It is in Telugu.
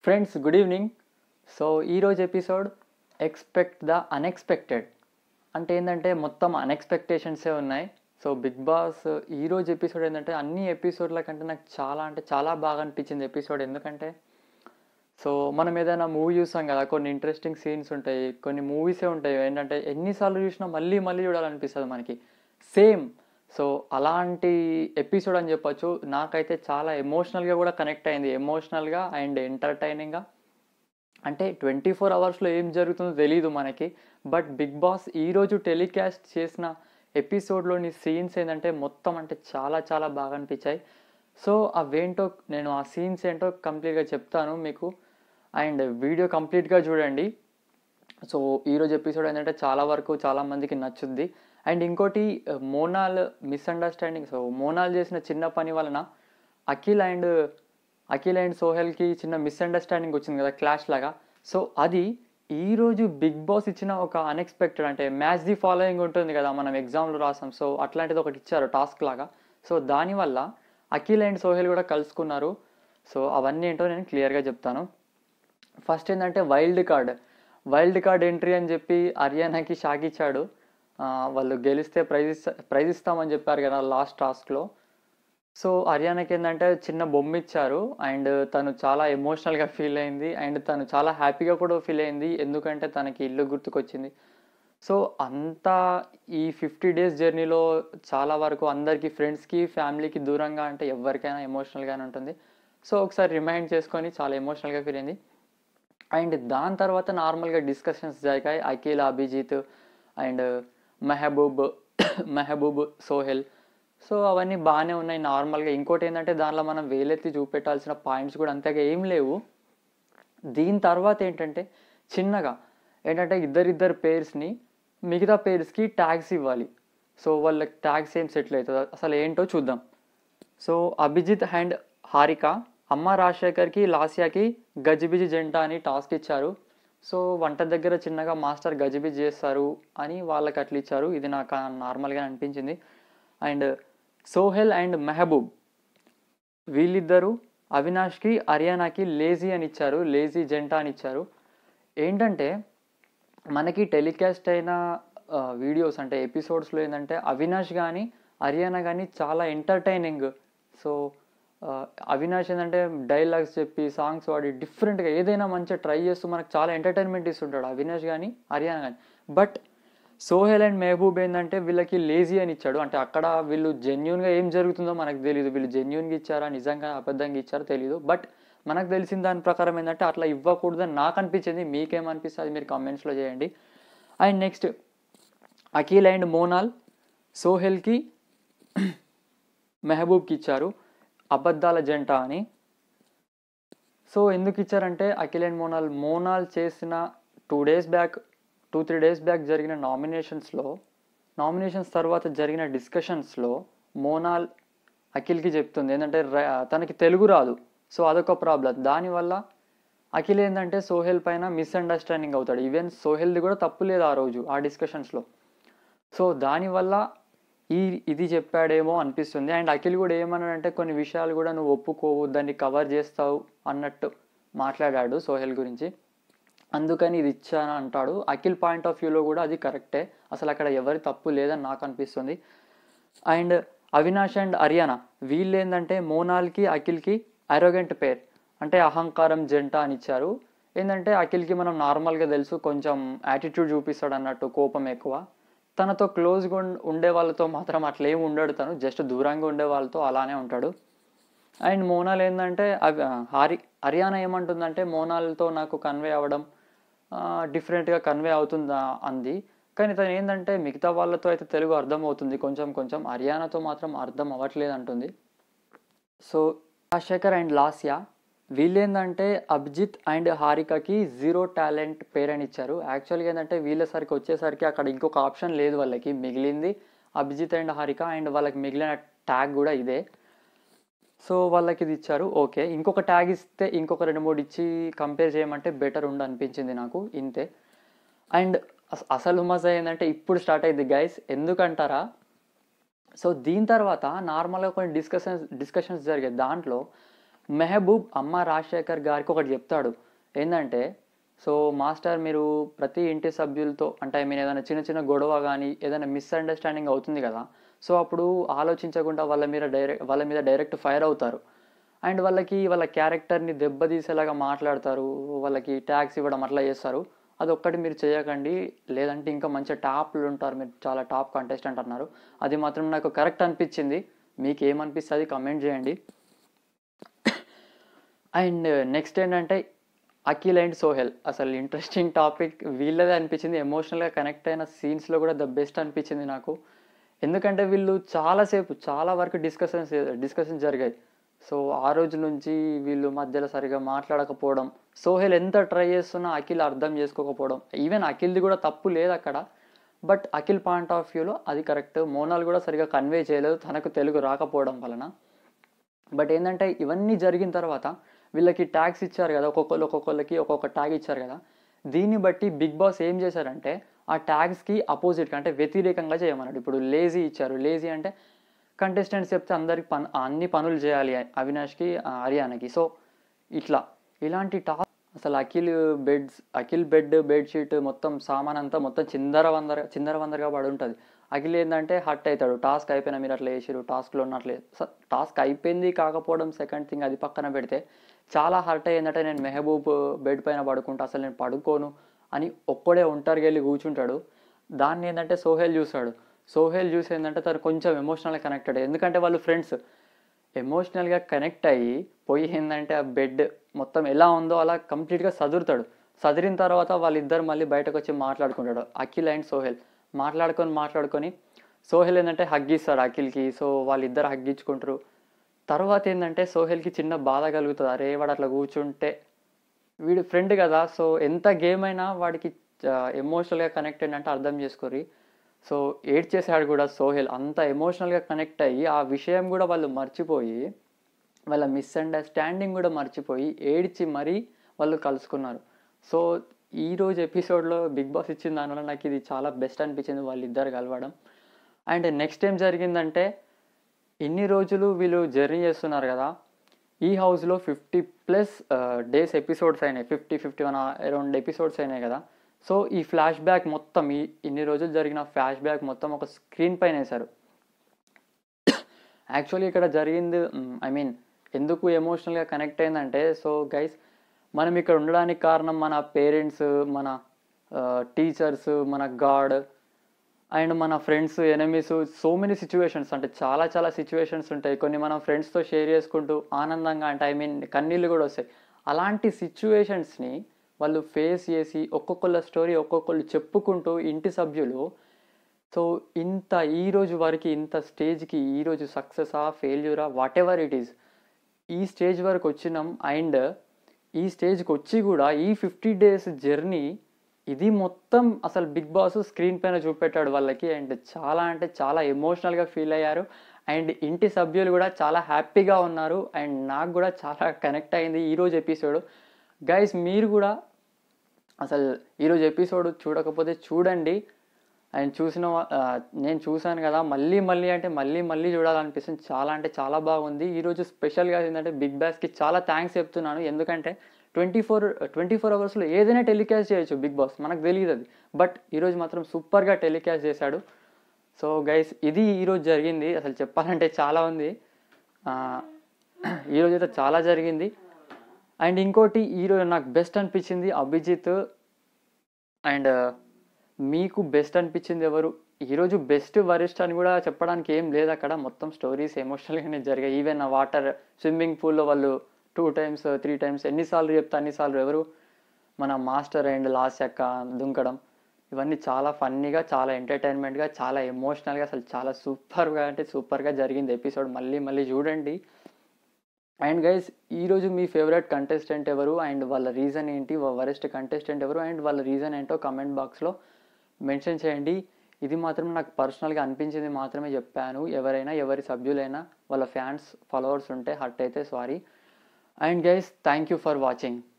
ఫ్రెండ్స్ గుడ్ ఈవినింగ్ సో ఈరోజు ఎపిసోడ్ ఎక్స్పెక్ట్ ద అన్ఎక్స్పెక్టెడ్ అంటే ఏంటంటే మొత్తం అన్ఎక్స్పెక్టేషన్సే ఉన్నాయి సో బిగ్ బాస్ ఈరోజు ఎపిసోడ్ ఏంటంటే అన్ని ఎపిసోడ్ల కంటే నాకు చాలా అంటే చాలా బాగా అనిపించింది ఎపిసోడ్ ఎందుకంటే సో మనం ఏదైనా మూవీ చూస్తాం కదా కొన్ని ఇంట్రెస్టింగ్ సీన్స్ ఉంటాయి కొన్ని మూవీసే ఉంటాయి ఏంటంటే ఎన్నిసార్లు చూసినా మళ్ళీ మళ్ళీ చూడాలనిపిస్తుంది మనకి సేమ్ సో అలాంటి ఎపిసోడ్ అని చెప్పొచ్చు నాకైతే చాలా ఎమోషనల్గా కూడా కనెక్ట్ అయింది ఎమోషనల్గా అండ్ ఎంటర్టైనింగ్గా అంటే ట్వంటీ ఫోర్ అవర్స్లో ఏం జరుగుతుందో తెలియదు మనకి బట్ బిగ్ బాస్ ఈరోజు టెలికాస్ట్ చేసిన ఎపిసోడ్లోని సీన్స్ ఏంటంటే మొత్తం అంటే చాలా చాలా బాగా అనిపించాయి సో అవేంటో నేను ఆ సీన్స్ ఏంటో కంప్లీట్గా చెప్తాను మీకు అండ్ వీడియో కంప్లీట్గా చూడండి సో ఈరోజు ఎపిసోడ్ ఏంటంటే చాలా వరకు చాలా మందికి నచ్చుద్ది అండ్ ఇంకోటి మోనాల్ మిస్అండర్స్టాండింగ్ సో మోనాల్ చేసిన చిన్న పని వలన అఖిల్ అండ్ అఖిల్ అండ్ సోహెల్కి చిన్న మిస్అండర్స్టాండింగ్ వచ్చింది కదా క్లాష్ లాగా సో అది ఈరోజు బిగ్ బాస్ ఇచ్చిన ఒక అన్ఎక్స్పెక్టెడ్ అంటే మ్యాచ్ ది ఫాలోయింగ్ ఉంటుంది కదా మనం ఎగ్జామ్లో రాసాం సో అట్లాంటిది ఒకటి ఇచ్చారు టాస్క్ లాగా సో దానివల్ల అఖిల్ అండ్ సోహెల్ కూడా కలుసుకున్నారు సో అవన్నీ ఏంటో నేను క్లియర్గా చెప్తాను ఫస్ట్ ఏంటంటే wild card wild card entry అని చెప్పి హర్యానాకి షాక్ ఇచ్చాడు ఆ, వాళ్ళు గెలిస్తే ప్రైజ్ ఇస్తా ప్రైజ్ ఇస్తామని చెప్పారు కదా లాస్ట్ టాస్క్లో సో హర్యానాకి ఏంటంటే చిన్న బొమ్మ ఇచ్చారు అండ్ తను చాలా ఎమోషనల్గా ఫీల్ అయింది అండ్ తను చాలా హ్యాపీగా కూడా ఫీల్ అయింది ఎందుకంటే తనకి ఇల్లు గుర్తుకొచ్చింది సో అంతా ఈ ఫిఫ్టీ డేస్ జర్నీలో చాలా వరకు అందరికీ ఫ్రెండ్స్కి ఫ్యామిలీకి దూరంగా అంటే ఎవరికైనా ఎమోషనల్గానే ఉంటుంది సో ఒకసారి రిమైండ్ చేసుకొని చాలా ఎమోషనల్గా ఫీల్ అయింది అండ్ దాని తర్వాత నార్మల్గా డిస్కషన్స్ జరిగాయి అఖిల్ అభిజిత్ అండ్ మెహబూబ్ మెహబూబ్ సోహెల్ సో అవన్నీ బాగానే ఉన్నాయి నార్మల్గా ఇంకోటి ఏంటంటే దానిలో మనం వేలెత్తి చూపెట్టాల్సిన పాయింట్స్ కూడా అంతగా ఏం లేవు దీని తర్వాత ఏంటంటే చిన్నగా ఏంటంటే ఇద్దరిద్దరు పేర్స్ని మిగతా పేర్స్కి ట్యాగ్స్ ఇవ్వాలి సో వాళ్ళకి ట్యాగ్స్ ఏం సెటిల్ అవుతుంది అసలు ఏంటో చూద్దాం సో అభిజిత్ అండ్ హారిక అమ్మ రాజశేఖర్కి లాస్యాకి గజిబిజి జంట అని టాస్క్ ఇచ్చారు సో వంట దగ్గర చిన్నగా మాస్టర్ గజిబిజి చేస్తారు అని వాళ్ళకి అట్లా ఇచ్చారు ఇది నాకు నార్మల్గా అనిపించింది అండ్ సోహెల్ అండ్ మెహబూబ్ వీళ్ళిద్దరూ అవినాష్కి హర్యానాకి లేజీ అని ఇచ్చారు లేజీ జంట అని ఇచ్చారు ఏంటంటే మనకి టెలికాస్ట్ అయిన వీడియోస్ అంటే ఎపిసోడ్స్లో ఏంటంటే అవినాష్ కానీ హర్యానా కానీ చాలా ఎంటర్టైనింగ్ సో ఆ, అవినాష్ ఏంటంటే డైలాగ్స్ చెప్పి సాంగ్స్ వాడి డిఫరెంట్గా ఏదైనా మంచిగా ట్రై చేస్తూ మనకు చాలా ఎంటర్టైన్మెంట్ ఇస్తుంటాడు అవినాష్ కానీ హర్యానా కానీ బట్ సోహెల్ అండ్ మెహబూబ్ ఏంటంటే వీళ్ళకి లేజీ అని ఇచ్చాడు అంటే అక్కడ వీళ్ళు జెన్యున్గా ఏం జరుగుతుందో మనకు తెలియదు వీళ్ళు జెన్యున్గా ఇచ్చారా నిజంగా అబద్ధంగా ఇచ్చారో తెలియదు బట్ మనకు తెలిసిన దాని ప్రకారం ఏంటంటే అట్లా ఇవ్వకూడదని నాకు అనిపించింది మీకేమనిపిస్తుంది అది మీరు కామెంట్స్లో చేయండి and next Akhil and Monal సోహెల్కి మెహబూబ్కి ఇచ్చారు అబద్ధాల జంట అని సో ఎందుకు ఇచ్చారంటే అఖిల్ అండ్ మోనాల్ మోనాల్ చేసిన two days back two three days back జరిగిన నామినేషన్స్లో నామినేషన్స్ తర్వాత జరిగిన డిస్కషన్స్లో మోనాల్ అఖిల్కి చెప్తుంది ఏంటంటే ర- తనకి తెలుగు రాదు సో అదొక ప్రాబ్లం దానివల్ల అఖిల్ ఏంటంటే సోహెల్ పైన మిస్అండర్స్టాండింగ్ అవుతాడు ఈవెన్ సోహెల్ది కూడా తప్పు లేదు ఆ రోజు ఆ డిస్కషన్స్లో సో దానివల్ల ఈ ఇది చెప్పాడేమో అనిపిస్తుంది అండ్ అఖిల్ కూడా ఏమన్నాడంటే కొన్ని విషయాలు కూడా నువ్వు ఒప్పుకోవు దాన్ని కవర్ చేస్తావు అన్నట్టు మాట్లాడాడు సోహెల్ గురించి అందుకని ఇది ఇచ్చాను అంటాడు అఖిల్ పాయింట్ ఆఫ్ వ్యూలో కూడా అది కరెక్టే అసలు అక్కడ ఎవరి తప్పు లేదని నాకు అనిపిస్తుంది అండ్ అవినాష్ అండ్ హర్యానా వీళ్ళు ఏంటంటే మోనాల్కి అఖిల్కి అరోగెంట్ పేర్ అంటే అహంకారం జంట అని ఇచ్చారు ఏంటంటే అఖిల్కి మనం నార్మల్గా తెలుసు కొంచెం యాటిట్యూడ్ చూపిస్తాడు అన్నట్టు కోపం ఎక్కువ తనతో క్లోజ్గా ఉండే వాళ్ళతో మాత్రం అట్లా ఏమి ఉండడు తను జస్ట్ దూరంగా ఉండే వాళ్ళతో అలానే ఉంటాడు అండ్ మోనాల్ ఏంటంటే అవి హరి హర్యానా ఏమంటుందంటే మోనాల్తో నాకు కన్వే అవ్వడం డిఫరెంట్గా కన్వే అవుతుందా అంది కానీ తను ఏంటంటే మిగతా వాళ్ళతో అయితే తెలుగు అర్థం అవుతుంది కొంచెం కొంచెం హర్యానాతో మాత్రం అర్థం అవ్వట్లేదు అంటుంది సో రాజశేఖర్ అండ్ లాస్యా వీళ్ళేందంటే అభిజిత్ అండ్ హారికకి జీరో టాలెంట్ పేర్ అని ఇచ్చారు యాక్చువల్గా ఏంటంటే వీళ్ళసరికి వచ్చేసరికి అక్కడ ఇంకొక ఆప్షన్ లేదు వాళ్ళకి మిగిలింది అభిజిత్ అండ్ హారిక అండ్ వాళ్ళకి మిగిలిన ట్యాగ్ కూడా ఇదే సో వాళ్ళకి ఇది ఇచ్చారు ఓకే ఇంకొక ట్యాగ్ ఇస్తే ఇంకొక రెండు మూడు ఇచ్చి కంపేర్ చేయమంటే బెటర్ ఉండి అనిపించింది నాకు ఇంతే అండ్ అస- అసలు మజా ఏంటంటే ఇప్పుడు స్టార్ట్ అయింది గైస్ ఎందుకంటారా సో దీని తర్వాత నార్మల్గా కొన్ని డిస్కషన్స్ డిస్కషన్స్ జరిగాయి దాంట్లో మెహబూబ్ అమ్మ రాజశేఖర్ గారికి ఒకటి చెప్తాడు ఏంటంటే సో మాస్టర్ మీరు ప్రతి ఇంటి సభ్యులతో అంటే ఐ మీన్ ఏదైనా చిన్న చిన్న గొడవ కానీ ఏదైనా మిస్అండర్స్టాండింగ్ అవుతుంది కదా సో అప్పుడు ఆలోచించకుండా వాళ్ళ మీద డైరెక్ట్ వాళ్ళ మీద డైరెక్ట్ ఫైర్ అవుతారు అండ్ వాళ్ళకి వాళ్ళ క్యారెక్టర్ని దెబ్బతీసేలాగా మాట్లాడతారు వాళ్ళకి ట్యాక్స్ ఇవ్వడం అట్లా చేస్తారు అది ఒక్కటి మీరు చేయకండి లేదంటే ఇంకా మంచి టాప్లు ఉంటారు మీరు చాలా టాప్ కంటెస్టెంట్ అన్నారు అది మాత్రం నాకు కరెక్ట్ అనిపించింది మీకు ఏమనిపిస్తుంది కమెంట్ చేయండి అండ్ నెక్స్ట్ ఏంటంటే అఖిల్ అండ్ సోహెల్ అసలు ఇంట్రెస్టింగ్ టాపిక్ వీళ్ళదే అనిపించింది ఎమోషనల్గా కనెక్ట్ అయిన సీన్స్లో కూడా ద బెస్ట్ అనిపించింది నాకు ఎందుకంటే వీళ్ళు చాలాసేపు చాలా వరకు డిస్కషన్స్ డిస్కషన్స్ జరిగాయి సో ఆ రోజు నుంచి వీళ్ళు మధ్యలో సరిగా మాట్లాడకపోవడం సోహెల్ ఎంత ట్రై చేస్తున్నా అఖిల్ అర్థం చేసుకోకపోవడం ఈవెన్ అఖిల్ది కూడా తప్పు లేదు అక్కడ బట్ అఖిల్ పాయింట్ ఆఫ్ వ్యూలో అది కరెక్ట్ మోనాల్ కూడా సరిగా కన్వే చేయలేదు తనకు తెలుగు రాకపోవడం వలన బట్ ఏంటంటే ఇవన్నీ జరిగిన తర్వాత వీళ్ళకి ట్యాగ్స్ ఇచ్చారు కదా ఒక్కొక్కరు ఒక్కొక్కరికి ఒక్కొక్క ట్యాగ్ ఇచ్చారు కదా దీన్ని బట్టి బిగ్ బాస్ ఏం చేశారంటే ఆ ట్యాగ్స్కి అపోజిట్గా అంటే వ్యతిరేకంగా చేయమన్నాడు ఇప్పుడు లేజీ ఇచ్చారు లేజీ అంటే కంటెస్టెంట్స్ చెప్తే అందరికి పని అన్ని పనులు చేయాలి అవినాష్కి ఆ, హర్యానాకి సో ఇట్లా ఇలాంటి టా అసలు Akhil beds Akhil bed bedsheet మొత్తం సామాన్ అంతా మొత్తం చిందర వందర చిందర వందరగా పడి ఉంటుంది అఖిల్ ఏంటంటే హట్ అవుతాడు టాస్క్ అయిపోయినా మీరు అట్లా చేసిరు టాస్క్లో ఉన్నట్లే టాస్క్ అయిపోయింది కాకపోవడం సెకండ్ థింగ్ అది పక్కన పెడితే చాలా హర్ట్ అయ్యిందంటే నేను మెహబూబ్ బెడ్ పైన పడుకుంటా అసలు నేను పడుకోను అని ఒక్కడే ఒంటరికి వెళ్ళి కూర్చుంటాడు దాన్ని ఏంటంటే సోహెల్ చూస్తాడు సోహెల్ చూసి ఏంటంటే తను కొంచెం ఎమోషనల్గా కనెక్టెడ్ ఎందుకంటే వాళ్ళు ఫ్రెండ్స్ ఎమోషనల్గా కనెక్ట్ అయ్యి పోయి ఏంటంటే ఆ బెడ్ మొత్తం ఎలా ఉందో అలా కంప్లీట్గా సదురుతాడు సదిరిన తర్వాత వాళ్ళిద్దరు మళ్ళీ బయటకు వచ్చి మాట్లాడుకుంటాడు అఖిల్ అండ్ సోహెల్ మాట్లాడుకొని మాట్లాడుకొని సోహెల్ ఏంటంటే హగ్గిస్తాడు అఖిల్కి సో వాళ్ళిద్దరు హగ్గించుకుంటారు తర్వాత ఏంటంటే సోహెల్కి చిన్న బాధ కలుగుతుంది అరే వాడు అట్లా కూర్చుంటే వీడు ఫ్రెండ్ కదా సో ఎంత గేమ్ అయినా వాడికి ఎమోషనల్గా కనెక్టెడ్ అంటే అర్థం చేసుకోరి సో ఏడ్ చేశాడు కూడా సోహెల్ అంత ఎమోషనల్గా కనెక్ట్ అయ్యి ఆ విషయం కూడా వాళ్ళు మర్చిపోయి వాళ్ళ మిస్అండర్స్టాండింగ్ కూడా మర్చిపోయి ఏడ్చి మరీ వాళ్ళు కలుసుకున్నారు సో ఈ రోజు ఎపిసోడ్లో బిగ్ బాస్ ఇచ్చిన దానివల్ల నాకు ఇది చాలా బెస్ట్ అనిపించింది వాళ్ళిద్దరు కలవడం అండ్ నెక్స్ట్ ఏం జరిగిందంటే ఇన్ని రోజులు వీళ్ళు జర్నీ చేస్తున్నారు కదా ఈ హౌస్లో ఫిఫ్టీ ప్లస్ డేస్ ఎపిసోడ్స్ అయినాయి fifty fifty one around episodes అయినాయి కదా సో ఈ ఫ్లాష్ బ్యాక్ మొత్తం ఈ ఇన్ని రోజులు జరిగిన ఫ్లాష్ బ్యాక్ మొత్తం ఒక స్క్రీన్ పైన వేశారు యాక్చువల్లీ ఇక్కడ జరిగింది ఐ మీన్ ఎందుకు ఎమోషనల్గా కనెక్ట్ అయిందంటే సో గైస్ మనం ఇక్కడ ఉండడానికి కారణం మన పేరెంట్స్ మన టీచర్స్ మన గాడ్ అండ్ మన friends enemies so many situations అంటే చాలా చాలా సిచ్యువేషన్స్ ఉంటాయి కొన్ని మనం ఫ్రెండ్స్తో షేర్ చేసుకుంటూ ఆనందంగా అంటే ఐ మీన్ కన్నీళ్ళు కూడా వస్తాయి అలాంటి సిచ్యువేషన్స్ని వాళ్ళు ఫేస్ చేసి ఒక్కొక్కళ్ళ స్టోరీ ఒక్కొక్కళ్ళు చెప్పుకుంటూ ఇంటి సభ్యులు సో ఇంత ఈ రోజు వరకు ఇంత స్టేజ్కి ఈరోజు సక్సెసా ఫెయిల్యూరా వాట్ ఎవర్ ఇట్ ఈస్ ఈ స్టేజ్ వరకు వచ్చినాం అండ్ ఈ స్టేజ్కి వచ్చి కూడా ఈ ఫిఫ్టీ డేస్ జర్నీ ఇది మొత్తం అసలు బిగ్ బాస్ స్క్రీన్ పైన చూపెట్టాడు వాళ్ళకి అండ్ చాలా అంటే చాలా ఎమోషనల్గా ఫీల్ అయ్యారు అండ్ ఇంటి సభ్యులు కూడా చాలా హ్యాపీగా ఉన్నారు అండ్ నాకు కూడా చాలా కనెక్ట్ అయింది ఈరోజు ఎపిసోడ్ గైస్ మీరు కూడా అసలు ఈరోజు ఎపిసోడ్ చూడకపోతే చూడండి అండ్ చూసిన వా- ఆ, నేను చూశాను కదా మళ్ళీ మళ్ళీ అంటే మళ్ళీ మళ్ళీ చూడాలనిపిస్తుంది చాలా అంటే చాలా బాగుంది ఈరోజు స్పెషల్గా ఏంటంటే బిగ్ బాస్కి చాలా థ్యాంక్స్ చెప్తున్నాను ఎందుకంటే ట్వంటీ ఫోర్ ట్వంటీ ఫోర్ అవర్స్లో ఏదైనా టెలికాస్ట్ చేయొచ్చు బిగ్ బాస్ మనకు తెలియదు అది బట్ ఈరోజు మాత్రం సూపర్గా టెలికాస్ట్ చేశాడు సో గైస్ ఇది ఈరోజు జరిగింది అసలు చెప్పాలంటే చాలా ఉంది ఆ, ఈరోజు అయితే చాలా జరిగింది అండ్ ఇంకోటి ఈరోజు నాకు బెస్ట్ అనిపించింది అభిజిత్ అండ్ మీకు బెస్ట్ అనిపించింది ఎవరు ఈరోజు బెస్ట్ వరిష్ఠ అని కూడా చెప్పడానికి ఏం లేదు అక్కడ మొత్తం స్టోరీస్ ఎమోషనల్గానే జరిగాయి ఈవెన్ ఆ వాటర్ స్విమ్మింగ్ పూల్లో వాళ్ళు టూ టైమ్స్ త్రీ టైమ్స్ ఎన్నిసార్లు చెప్తే అన్నిసార్లు ఎవరు మన మాస్టర్ అండ్ లాస్ట్ యొక్క దుంకడం ఇవన్నీ చాలా ఫన్నీగా చాలా ఎంటర్టైన్మెంట్గా చాలా ఎమోషనల్గా అసలు చాలా సూపర్గా అంటే సూపర్గా జరిగింది ఎపిసోడ్ మళ్ళీ మళ్ళీ చూడండి అండ్ గైస్ ఈరోజు మీ ఫేవరెట్ కంటెస్టెంట్ ఎవరు అండ్ వాళ్ళ రీజన్ ఏంటి వరెస్ట్ కంటెస్టెంట్ ఎవరు అండ్ వాళ్ళ రీజన్ ఏంటో కమెంట్ బాక్స్లో మెన్షన్ చేయండి ఇది మాత్రం నాకు పర్సనల్గా అనిపించింది మాత్రమే చెప్పాను ఎవరైనా ఎవరి సభ్యులైనా వాళ్ళ ఫ్యాన్స్ ఫాలోవర్స్ ఉంటే హట్ అయితే sorry and guys thank you for watching